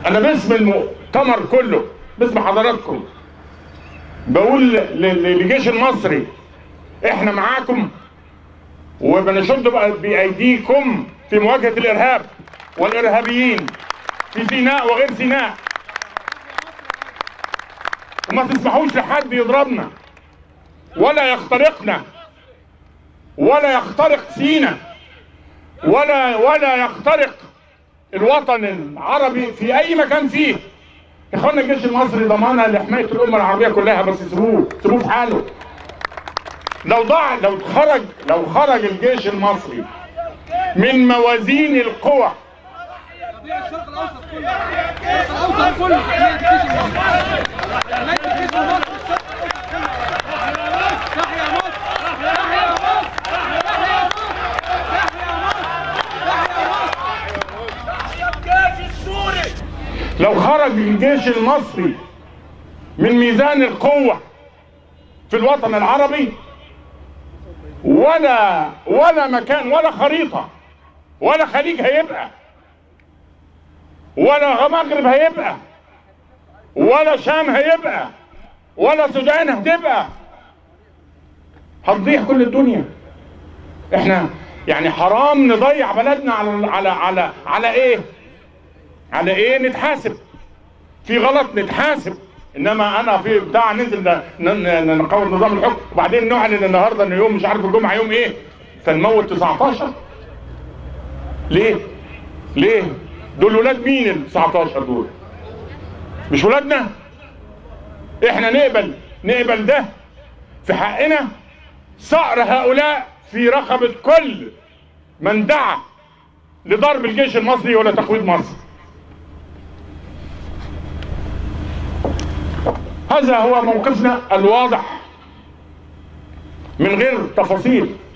انا باسم المؤتمر كله باسم حضراتكم بقول ل- ل- للجيش المصري احنا معاكم وبنشد بقى بايديكم في مواجهه الارهاب والارهابيين في سيناء وغير سيناء وما تسمحوش لحد يضربنا ولا يخترقنا ولا يخترق سينا ولا ولا يخترق الوطن العربي في اي مكان فيه يا اخوانا الجيش المصري ضمانه لحمايه الامه العربيه كلها بس سيبوه سيبوه في حاله لو ضاع لو خرج لو خرج الجيش المصري من موازين القوى الشرق الاوسط كله الشرق الاوسط كله حمايه الجيش المصري حمايه الجيش المصري تحيا مصر تحيا مصر تحيا مصر تحيا مصر لو خرج الجيش المصري من ميزان القوة في الوطن العربي ولا ولا مكان ولا خريطة ولا خليج هيبقى ولا مغرب هيبقى ولا شام هيبقى ولا سودان هتبقى هتضيع كل الدنيا احنا يعني حرام نضيع بلدنا على على على على ايه على ايه نتحاسب في غلط نتحاسب انما انا في بتاع ننزل ن- ن- نقوم نظام الحكم وبعدين نعلن النهارده ان يوم مش عارف الجمعه يوم ايه فنموت 19 ليه؟ ليه؟ دول ولاد مين ال 19 دول؟ مش ولادنا؟ احنا نقبل نقبل ده في حقنا صقر هؤلاء في رقبة كل من دعا لضرب الجيش المصري ولا تقويض مصر هذا هو موقفنا الواضح من غير تفاصيل